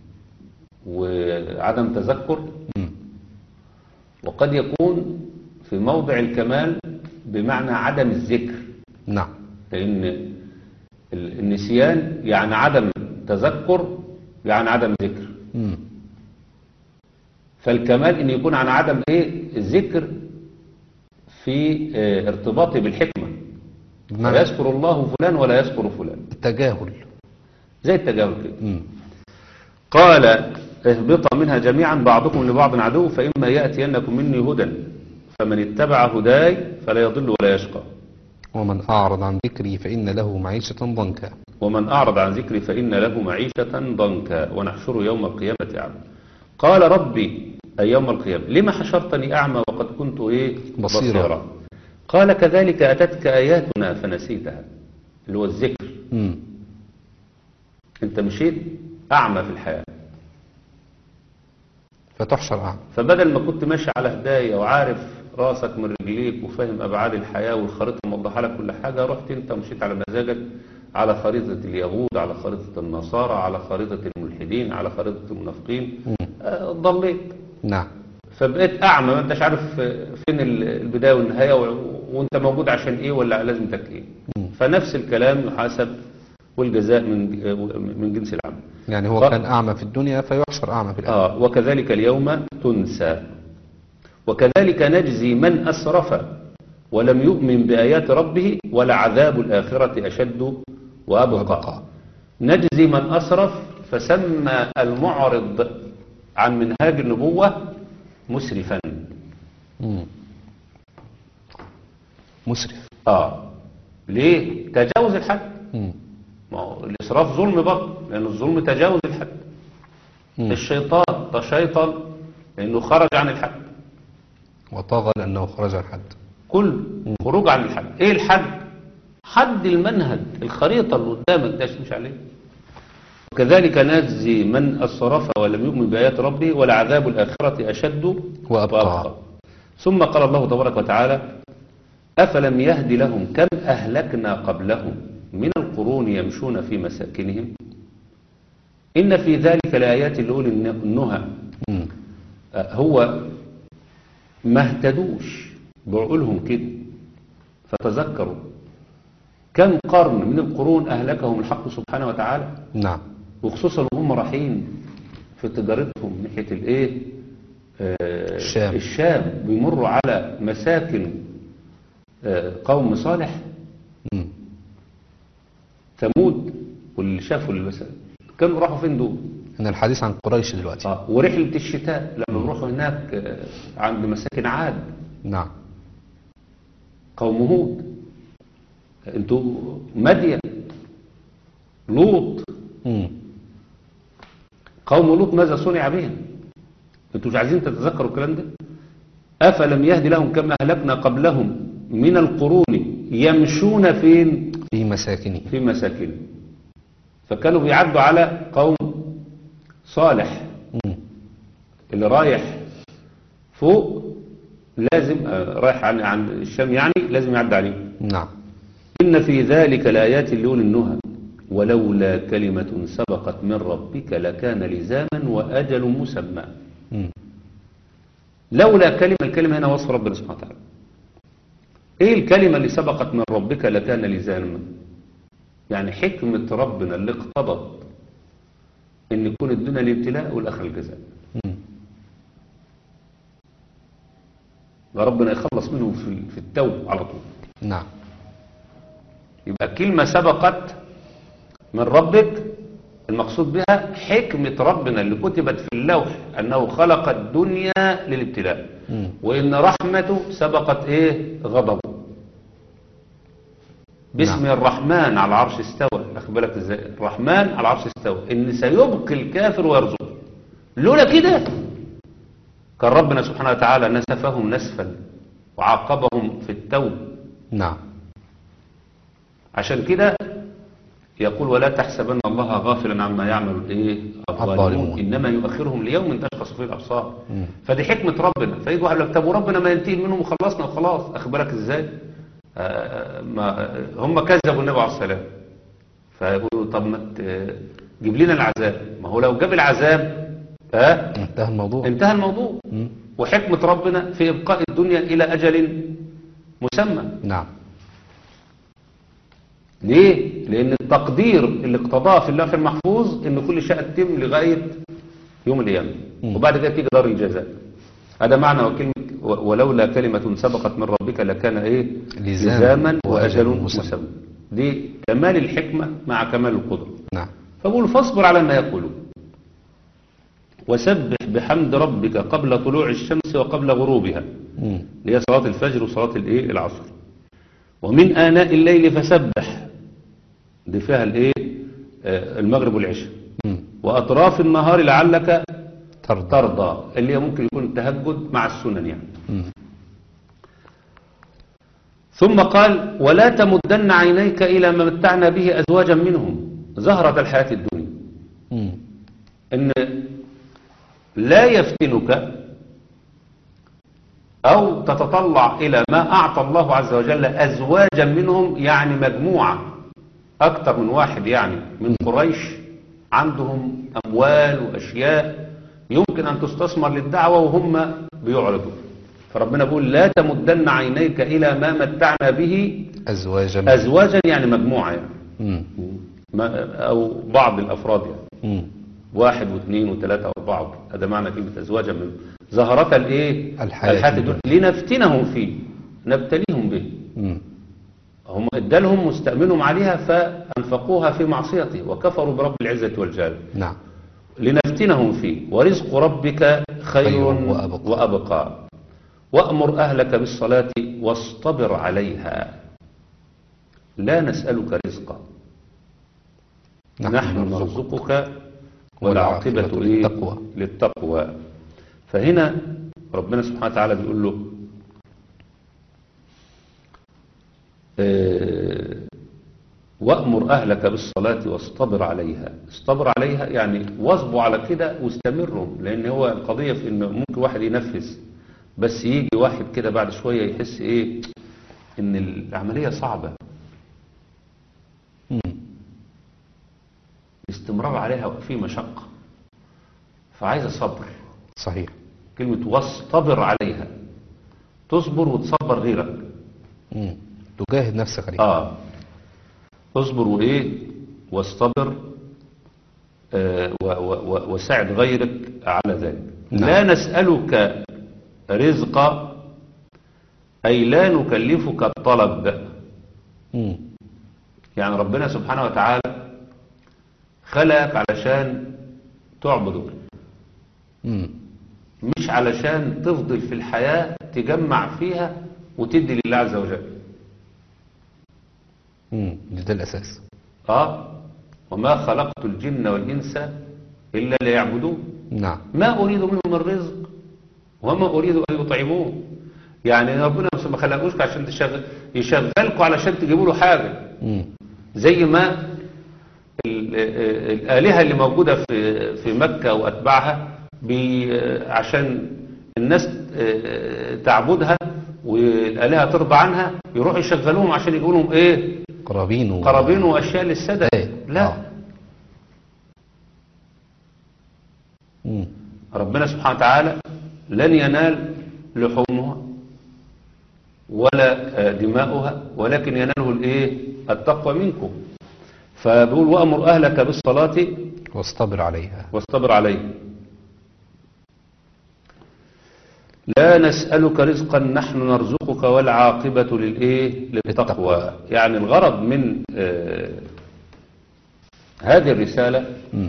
وعدم تذكر
مم.
وقد يكون في موضع الكمال بمعنى عدم الذكر
نعم
لأن ال- النسيان يعني عدم تذكر يعني عدم ذكر
مم.
فالكمال ان يكون عن عدم ايه الذكر في آه، ارتباطه بالحكمة
بمعنى
فيذكر الله فلان ولا يذكر فلان
التجاهل
زي التجاهل كده
مم.
قال اهبطا منها جميعا بعضكم لبعض عدو فإما يأتينكم مني هدى فمن اتبع هداي فلا يضل ولا يشقى
ومن أعرض عن ذكري فإن له معيشة ضنكا
ومن أعرض عن ذكري فإن له معيشة ضنكا ونحشره يوم القيامة أعمى قال ربي أي يوم القيامة لما حشرتني أعمى وقد كنت إيه
بصيرا.
قال كذلك أتتك آياتنا فنسيتها اللي هو الذكر
مم.
أنت مشيت أعمى في الحياة
فتحشر أعمى
فبدل ما كنت ماشي على هداية وعارف راسك من رجليك وفاهم أبعاد الحياة والخريطة موضحة لك كل حاجة رحت أنت ومشيت على مزاجك على خريطة اليهود على خريطة النصارى على خريطة الملحدين على خريطة المنافقين آه، ضليت
نعم
فبقيت أعمى ما أنتش عارف آه، فين ال- البداية والنهاية و- وأنت موجود عشان إيه ولا لازمتك إيه
مم.
فنفس الكلام يحاسب والجزاء من آه، من جنس العمل
يعني هو
ف-
كان أعمى في الدنيا فيحشر أعمى في الآخرة
آه وكذلك اليوم تنسى وكذلك نجزي من أسرف ولم يؤمن بآيات ربه ولعذاب الآخرة أشد وأبقى
وأبقى.
نجزي من أسرف فسمى المعرض عن منهاج النبوة مسرفا
مم. مسرف
آه ليه تجاوز الحد
مم.
ما هو الإسراف ظلم برضه لأن الظلم تجاوز الحد
مم.
الشيطان تشيطن لأنه خرج عن الحد
وطغى لأنه خرج عن حد
كل خروج عن الحد ايه الحد حد المنهج الخريطة اللي قدامك ده مش عليه وكذلك نجزي من أسرف ولم يؤمن بآيات ربه ولعذاب الآخرة أشد
وأبقى.
ثم قال الله تبارك وتعالى أفلم يهد لهم كم أهلكنا قبلهم من القرون يمشون في مساكنهم إن في ذلك لآيات لأولي النهى
مم.
آه، هو ما اهتدوش بعقولهم كده فتذكروا كم قرن من القرون أهلكهم الحق سبحانه وتعالى
نعم
وخصوصا وهم رايحين في تجارتهم ناحية الايه آه،
الشام.
الشام بيمروا على مساكن آه، قوم صالح
مم.
ثمود واللي شافوا المساكن كانوا راحوا فين دول
إن الحديث عن قريش دلوقتي
آه، ورحلة الشتاء لما بيروحوا هناك آه، عند مساكن عاد
نعم
قوم هود انتوا مدين لوط
مم.
قوم لوط ماذا صنع بهم انتوا مش عايزين تتذكروا الكلام ده افلم يهدي لهم كما اهلكنا قبلهم من القرون يمشون فين
في مساكنه
في مساكن فكانوا بيعدوا على قوم صالح
مم.
اللي رايح فوق لازم آه، رايح عن عن الشام يعني لازم يعدي عليه
نعم
إن في ذلك لآيات لأولي النهى ولولا كلمة سبقت من ربك لكان لزاما وأجل مسمى
مم.
لولا كلمة الكلمة هنا وصف ربنا سبحانه وتعالى ايه الكلمة اللي سبقت من ربك لكان لزاما يعني حكمة ربنا اللي اقتضت ان يكون الدنيا الابتلاء والاخر الجزاء
مم.
وربنا يخلص منهم في في التوب على طول
نعم
يبقى كلمة سبقت من ربك المقصود بها حكمة ربنا اللي كتبت في اللوح أنه خلق الدنيا للابتلاء
مم.
وإن رحمته سبقت إيه غضبه باسم
نعم.
الرحمن على العرش استوى أخد بالك إزاي الرحمن على العرش استوى إن سيبقي الكافر ويرزقه لولا كده كان ربنا سبحانه وتعالى نسفهم نسفا وعاقبهم في التوب
نعم
عشان كده يقول ولا تحسبن الله غافلا عما يعمل الايه الظالمون
الظالمون.
انما يؤخرهم ليوم تشخص فيه الابصار
مم.
فدي حكمه ربنا فيجي واحد يقول لك طب وربنا ما ينتهي منهم وخلصنا وخلاص اخد بالك ازاي آه، ما هم كذبوا النبي عليه السلام فيقولوا طب ما ت- جيب لنا العذاب ما هو لو جاب العذاب ها
انتهى الموضوع
انتهى الموضوع
مم.
وحكمه ربنا في ابقاء الدنيا الى اجل مسمى
نعم
ليه؟ لأن التقدير اللي اقتضاه في اللوح المحفوظ إن كل شيء يتم لغاية يوم القيامة
مم.
وبعد كده تيجي دار الجزاء هذا معنى وكلمة و- ولولا كلمة سبقت من ربك لكان إيه؟
لزاما
لزاما
وأجل
وأجل
مسمى.
مسمى دي كمال الحكمة مع كمال القدرة
نعم
فقول فاصبر على ما يقولون وسبح بحمد ربك قبل طلوع الشمس وقبل غروبها
مم.
اللي هي صلاة الفجر وصلاة الايه العصر ومن آناء الليل فسبح دي فيها الايه آه، المغرب والعشاء
مم.
وأطراف النهار لعلك
ترضى
ترضى اللي هي ممكن يكون التهجد مع السنن يعني
مم.
ثم قال ولا تمدن عينيك إلى ما متعنا به أزواجا منهم زهرة الحياة الدنيا
مم.
ان لا يفتنك او تتطلع الى ما اعطى الله عز وجل ازواجا منهم يعني مجموعة اكتر من واحد يعني من قريش عندهم اموال واشياء يمكن ان تستثمر للدعوة وهم بيعرضوا فربنا بيقول لا تمدن عينيك الى ما متعنا به
أزواجا من-
ازواجا يعني مجموعة يعني
مم.
ما- او بعض الافراد يعني
مم.
واحد واثنين وثلاثة وأربعة هذا معنى كلمة أزواجا من زهرة الإيه؟
الحياة
الدنيا لنفتنهم فيه نبتليهم به
مم.
هم ادالهم مستأمنهم عليها فأنفقوها في معصيته وكفروا برب العزة والجلال
نعم
لنفتنهم فيه ورزق ربك خير
خير وأبقى.
وأبقى وأمر أهلك بالصلاة واصطبر عليها لا نسألك رزقا نحن نرزقك والعاقبة
والعاقبة
إيه؟
للتقوى.
للتقوى فهنا ربنا سبحانه وتعالى بيقول له آه، وأمر أهلك بالصلاة واصطبر عليها اصطبر عليها يعني واصبوا على كده واستمروا لأن هو القضية في إن ممكن واحد ينفذ بس يجي واحد كده بعد شوية يحس إيه إن العملية صعبة
مم.
الاستمرار عليها في مشقة فعايزة صبر
صحيح
كلمة واصطبر عليها تصبر وتصبر غيرك
مم. تجاهد نفسك عليه
اه اصبر وايه واصطبر آه و و و وساعد غيرك على ذلك
نعم.
لا نسألك رزقا أي لا نكلفك الطلب
مم.
يعني ربنا سبحانه وتعالى خلقك علشان تعبده
مم.
مش علشان تفضل في الحياة تجمع فيها وتدي لله عز وجل
مم. ده الأساس
اه وما خلقت الجن والإنس إلا ليعبدون
نعم
ما أريد منهم من رزق وما أريد أن يطعمون يعني ربنا ما خلقوش عشان تشغل يشغلكوا علشان تجيبوا له حاجة
مم.
زي ما ال- الآلهة اللي موجودة في في مكة وأتباعها بي- عشان الناس آه، تعبدها والآلهة ترضى عنها يروحوا يشغلوهم عشان يجيبوا لهم إيه
قرابين و...
قرابين وأشياء للسدى
إيه.
لا
آه. مم.
ربنا سبحانه وتعالى لن ينال لحومها ولا آه، دماؤها ولكن يناله الايه التقوى منكم فبيقول وامر اهلك بالصلاه
واصطبر عليها
واصطبر عليه لا نسألك رزقا نحن نرزقك والعاقبة للإيه للتقوى يعني الغرض من آه هذه الرسالة
مم.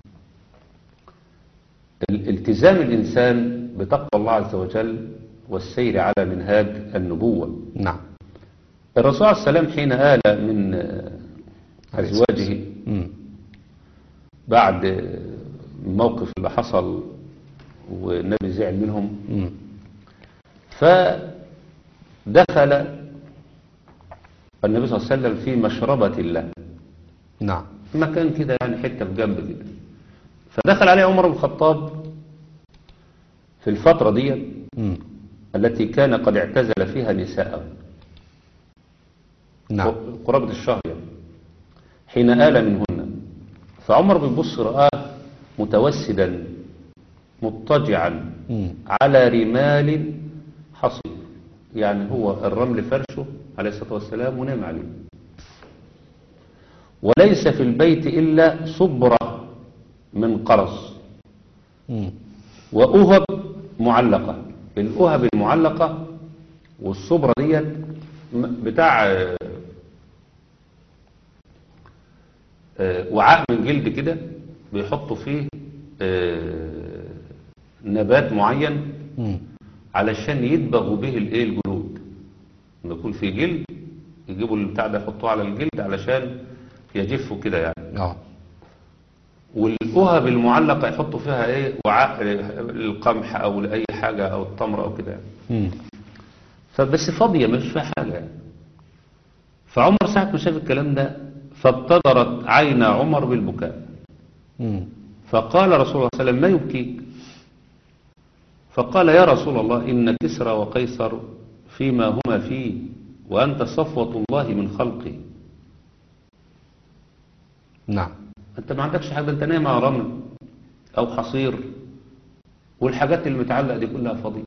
الالتزام الإنسان بتقوى الله عز وجل والسير على منهاج النبوة
نعم
الرسول عليه السلام حين آل من آه،
عليه
أزواجه
مم.
بعد الموقف اللي حصل والنبي زعل منهم
مم.
فدخل النبي صلى الله عليه وسلم في مشربة الله
نعم
مكان كده يعني حتة في جنب كده فدخل عليه عمر بن الخطاب في الفترة دي
مم.
التي كان قد اعتزل فيها نساءه
نعم
قرابة الشهر يعني. حين آل منهن فعمر بيبص رآه متوسدا مضطجعا
مم.
على رمال حصير يعني هو الرمل فرشه عليه الصلاة والسلام ونام عليه وليس في البيت إلا صبرة من قرص
مم.
وأهب معلقة الأهب المعلقة والصبرة ديت م- بتاع آه، آه، وعاء من جلد كده بيحطوا فيه آه، نبات معين
مم.
علشان يدبغوا به الايه الجلود لما يكون في جلد يجيبوا البتاع ده يحطوه على الجلد علشان يجفوا كده يعني
اه
والأهب المعلقة يحطوا فيها ايه وعاء القمح او لأي حاجة او التمر او كده يعني.
مم.
فبس فاضية مش فيها حاجة يعني. فعمر ساعة ما شاف الكلام ده فابتدرت عين عمر بالبكاء
مم.
فقال رسول الله صلى الله عليه وسلم ما يبكيك فقال يا رسول الله إن كسرى وقيصر فيما هما فيه وأنت صفوة الله من خلقه
نعم
أنت ما عندكش حاجة أنت نايم على رمل أو حصير والحاجات اللي متعلقة دي كلها فاضية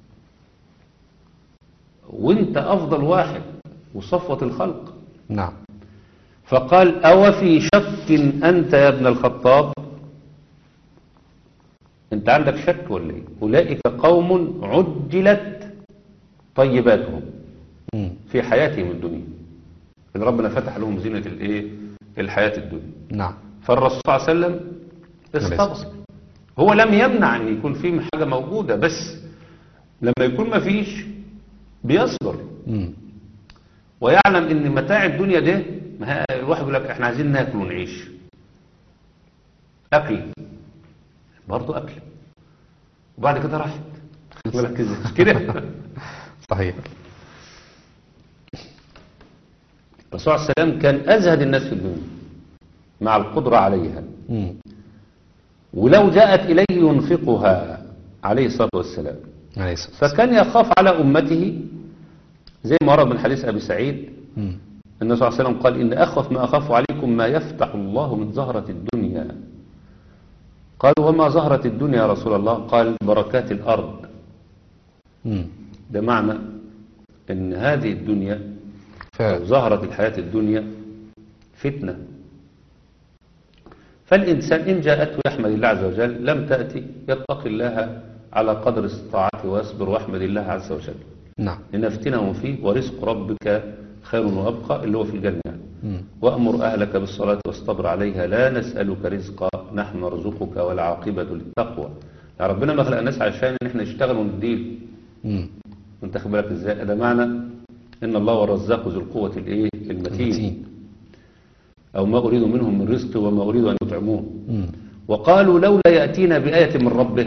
وانت أفضل واحد وصفوة الخلق
نعم
فقال أو في شك أنت يا ابن الخطاب أنت عندك شك ولا إيه أولئك قوم عجلت طيباتهم
مم.
في حياتهم الدنيا إن ربنا فتح لهم زينة الإيه الحياة الدنيا
نعم
فالرسول صلى الله عليه وسلم استبصر هو لم يمنع أن يكون في حاجة موجودة بس لما يكون ما فيش بيصبر
مم.
ويعلم ان متاع الدنيا ده ما هي- الواحد يقول لك احنا عايزين ناكل ونعيش اكل برضه اكل وبعد كده راحت يقول لك كده مش كده
صحيح
الرسول عليه السلام كان ازهد الناس في الدنيا مع القدره عليها
مم.
ولو جاءت اليه ينفقها عليه الصلاه والسلام
عليه الصلاة والسلام.
فكان يخاف على امته زي ما ورد من حديث ابي سعيد
مم.
النبي صلى الله عليه وسلم قال إن أخف ما أخاف عليكم ما يفتح الله من زهرة الدنيا قالوا وما زهرة الدنيا يا رسول الله قال بركات الأرض
مم.
ده معنى أن هذه الدنيا أو
فعلا
زهرة الحياة الدنيا فتنة فالإنسان إن جاءته يحمد الله عز وجل لم تأتي يتقي الله على قدر استطاعته ويصبر واحمد الله عز وجل
نعم
لنفتنهم فيه ورزق ربك خير وأبقى اللي هو في الجنة يعني.
مم.
وأمر أهلك بالصلاة واصطبر عليها لا نسألك رزقا نحن نرزقك والعاقبة للتقوى يا ربنا ما خلق الناس عشان ان احنا نشتغل ونديل
مم.
انت خد بالك ازاي ده معنى ان الله هو الرزاق ذو القوة الايه المتين
المتين.
او ما اريد منهم من رزق وما اريد ان يطعمون
مم.
وقالوا لولا يأتينا بآية من ربه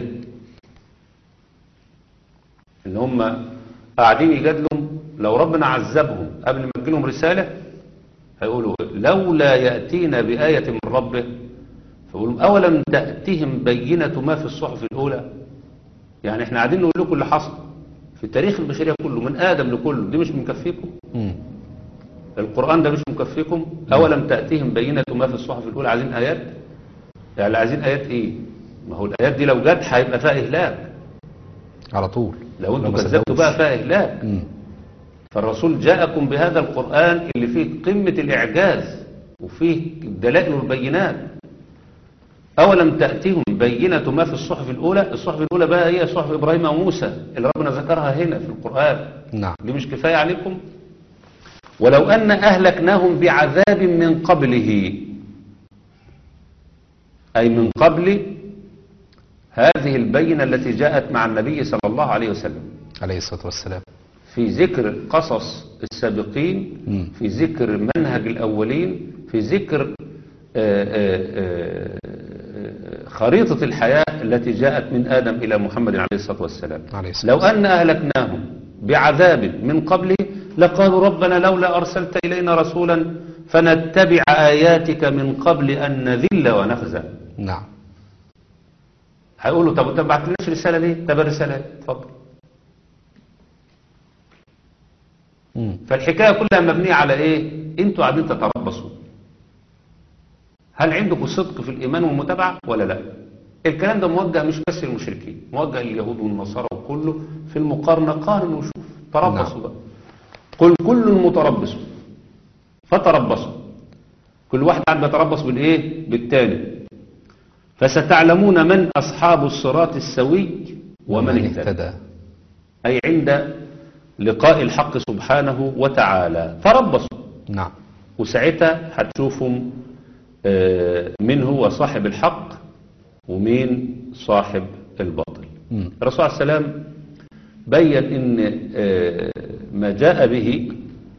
ان هم قاعدين يجادلوا لو ربنا عذبهم قبل ما تجيلهم رسالة هيقولوا لولا يأتينا بآية من ربه فيقولوا أولم تأتهم بينة ما في الصحف الأولى يعني احنا قاعدين نقول لكم اللي حصل في تاريخ البشرية كله من آدم لكله دي مش مكفيكم
مم.
القرآن ده مش مكفيكم أولم تأتيهم بينة ما في الصحف الأولى عايزين آيات يعني عايزين آيات إيه ما هو الآيات دي لو جت هيبقى فيها إهلاك
على طول
لو انتوا
ما
كذبتوا
صدقوش.
بقى فيها إهلاك
مم.
فالرسول جاءكم بهذا القرآن اللي فيه قمة الإعجاز وفيه الدلائل والبينات أولم تأتيهم بينة ما في الصحف الأولى الصحف الأولى بقى هي صحف إبراهيم وموسى اللي ربنا ذكرها هنا في القرآن
نعم
دي مش كفاية عليكم ولو أن أهلكناهم بعذاب من قبله أي من قبل هذه البينة التي جاءت مع النبي صلى الله عليه وسلم
عليه الصلاة والسلام
في ذكر قصص السابقين
مم.
في ذكر منهج الأولين في ذكر آه، آه، آه، خريطة الحياة التي جاءت من آدم إلى محمد عليه الصلاة والسلام
عليه الصلاة
لو أن أهلكناهم بعذاب من قبله لقالوا ربنا لولا أرسلت إلينا رسولا فنتبع آياتك من قبل أن نذل ونخزى
نعم
هيقولوا طب انت ما بعتلناش رسالة ليه؟ طب الرسالة اهي، اتفضل
مم.
فالحكاية كلها مبنية على ايه انتوا قاعدين تتربصوا هل عندكم صدق في الايمان والمتابعة ولا لا الكلام ده موجه مش بس للمشركين موجه لليهود والنصارى وكله في المقارنة قارن وشوف تربصوا
نعم.
بقى قل كل متربص فتربصوا كل واحد قاعد بيتربص بالايه بالتاني فستعلمون من اصحاب الصراط السوي ومن اهتدى أي عند لقاء الحق سبحانه وتعالى فربصوا
نعم
وساعتها هتشوفوا آه، من هو صاحب الحق ومين صاحب الباطل
مم.
الرسول عليه السلام بين ان آه، ما جاء به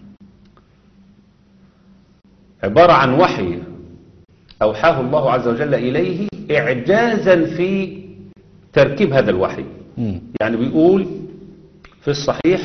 عبارة عن وحي أوحاه الله عز وجل إليه إعجازا في تركيب هذا الوحي
مم.
يعني بيقول في الصحيح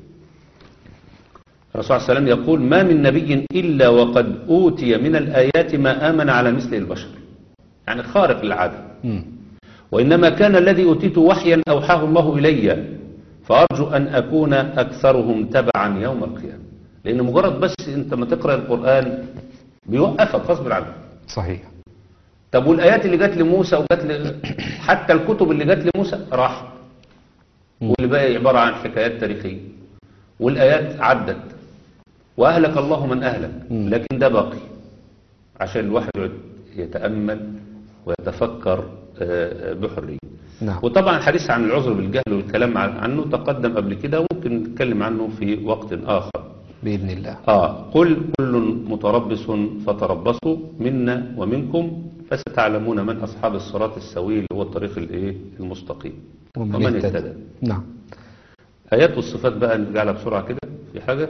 الرسول صلى الله عليه وسلم يقول ما من نبي إلا وقد أوتي من الآيات ما آمن على مثل البشر يعني خارق للعادة
مم.
وإنما كان الذي أوتيت وحيا أوحاه الله إلي فأرجو أن أكون أكثرهم تبعا يوم القيامة لأن مجرد بس أنت ما تقرأ القرآن بيوقفك غصب عنك
صحيح
طب والآيات اللي جت لموسى وجت ل... حتى الكتب اللي جت لموسى راحت
مم.
واللي باقي عبارة عن حكايات تاريخية والآيات عدت وأهلك الله من أهلك
مم.
لكن ده باقي عشان الواحد يقعد يتأمل ويتفكر آه، بحرية
نعم
وطبعا الحديث عن العذر بالجهل والكلام عن- عنه تقدم قبل كده وممكن نتكلم عنه في وقت آخر
بإذن الله
آه قل كل متربص فتربصوا منا ومنكم فستعلمون من أصحاب الصراط السوي اللي هو الطريق الإيه المستقيم ومن اهتدى
نعم
آيات والصفات بقى نرجع لها بسرعة كده في حاجة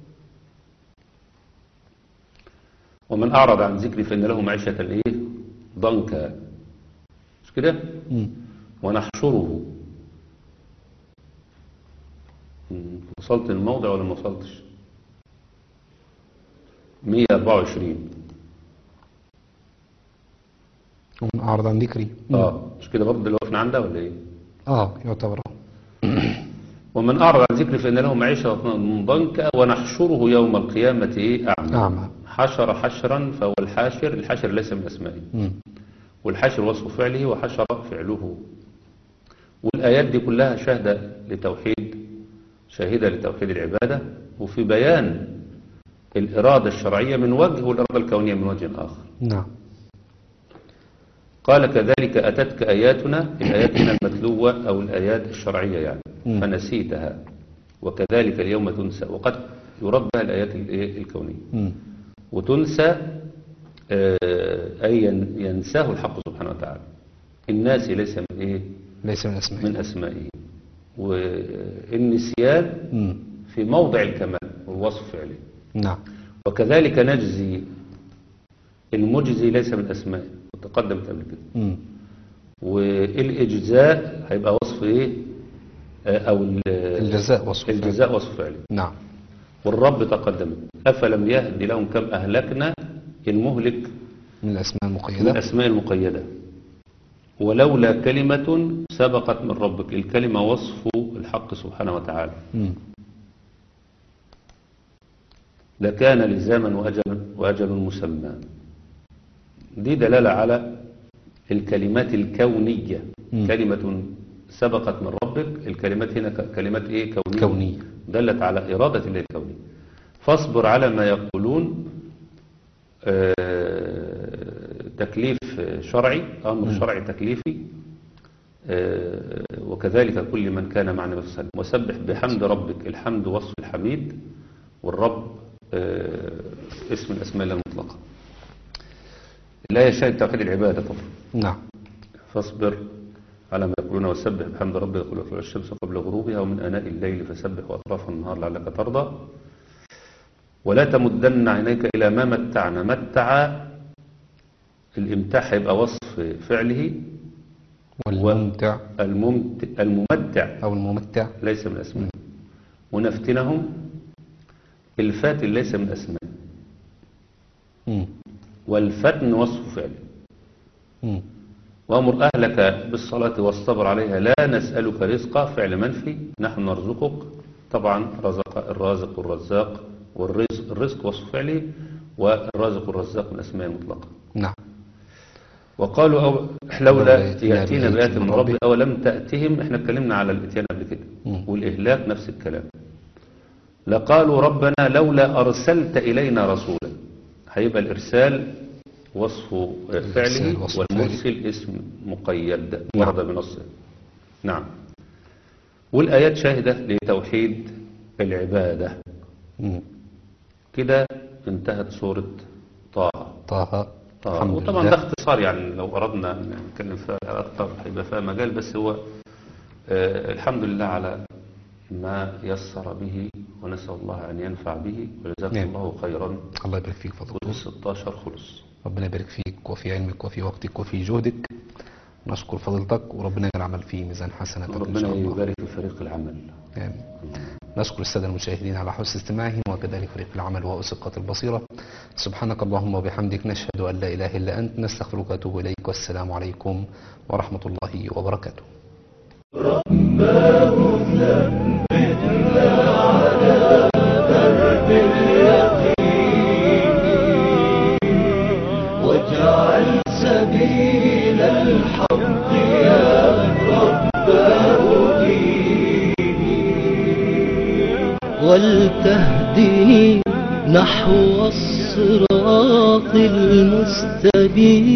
ومن أعرض عن ذكري فإن له معيشة إيه ضنكا مش كده
مم.
ونحشره مم، وصلت الموضع ولا ما وصلتش 124
ومن أعرض عن ذكري مم.
اه مش كده برضه اللي وقفنا عندها ولا ايه
آه يعتبر
ومن أعرض عن ذكري فإن له معيشة ضنكا ونحشره يوم القيامة إيه أعمى
أعمى
حشر حشرا فهو الحاشر الحشر ليس من أسمائه
مم.
والحشر وصف فعله وحشر فعله والآيات دي كلها شاهدة لتوحيد شاهدة لتوحيد العبادة وفي بيان الإرادة الشرعية من وجه والإرادة الكونية من وجه آخر
نعم
قال كذلك أتتك آياتنا الآيات هنا المتلوة أو الآيات الشرعية يعني
مم.
فنسيتها وكذلك اليوم تنسى وقد يرد بها الآيات الإيه؟ الكونية
مم.
وتنسى آه، أي ين- ينساه الحق سبحانه وتعالى الناس ليس من إيه
ليس من أسمائه
من أسمائه والنسيان
مم.
في موضع الكمال والوصف فعله
نعم
وكذلك نجزي المجزي ليس من أسمائه وتقدمت قبل كده
مم.
والإجزاء هيبقى وصف إيه آه، أو ال-
الجزاء وصف فعل.
الجزاء وصف فعله
نعم
والرب تقدمت أفلم يهد لهم كم أهلكنا المهلك
من الأسماء
من
المقيدة
الأسماء المقيدة ولولا كلمة سبقت من ربك الكلمة وصف الحق سبحانه وتعالى
مم.
لكان لزاما وأجل, وأجل مسمى دي دلالة على الكلمات الكونية
مم.
كلمة سبقت من ربك الكلمات هنا ك- كلمات ايه كونية
كونية.
دلت على إرادة الله الكونية فاصبر على ما يقولون آه، تكليف شرعي أمر شرعي تكليفي آه، وكذلك كل من كان مع النبي صلى الله عليه وسلم وسبح بحمد ربك الحمد وصف الحميد والرب آه، اسم الأسماء الله المطلقة الآية شاهد توحيد العبادة طبعا
نعم
فاصبر على ما يقولون وسبح بحمد ربك قبل طلوع الشمس وقبل غروبها ومن آناء الليل فسبح وأطراف النهار لعلك ترضى ولا تمدن عينيك إلى ما متعنا متع الامتاع هيبقى وصف فعله
والممتع
الممت... الممتع
أو الممتع
ليس من أسماء ونفتنهم الفاتن ليس من أسماء
مم.
والفتن وصف فعله
مم.
وأمر أهلك بالصلاة واصطبر عليها لا نسألك رزقا فعل منفي نحن نرزقك طبعا رزق الرازق والرزاق والرزق الرزق وصف فعله والرازق والرزاق من أسماء مطلقة
نعم
وقالوا أو
لولا
لولا
يأتينا
يأتينا
بآية
بآية
من
من
ربه.
ربه أو لم تأتهم احنا اتكلمنا على الاتيان قبل كده
مم.
والإهلاك نفس الكلام لقالوا ربنا لولا أرسلت إلينا رسولا هيبقى الإرسال وصف
الإرسال
فعله
وصف
والمرسل اسم مقيد
نعم.
ورد بنصه نعم والآيات شاهدة لتوحيد العبادة
مم.
كده انتهت سورة طه
طه
طه
الحمد
وطبعا
لله
ده اختصار يعني لو أردنا أن نتكلم فيها أكثر هيبقى فيها مجال بس هو آه الحمد لله على ما يسر به ونسأل الله أن ينفع به وجزاكم
نعم.
الله خيرا
الله يبارك فيك فضل
خذ 16 خلص
ربنا يبارك فيك وفي علمك وفي وقتك وفي جهدك نشكر فضيلتك وربنا يجعل العمل في ميزان حسناتك إن
ربنا
شاء الله
يبارك في فريق العمل
آمين. نشكر السادة المشاهدين على حسن استماعهم وكذلك فريق العمل وأسقة البصيرة سبحانك اللهم وبحمدك نشهد أن لا إله إلا أنت نستغفرك وأتوب إليك والسلام عليكم ورحمة الله وبركاته
واجعل سبيل الحق يا رب ولتهدني نحو الصراط المستبين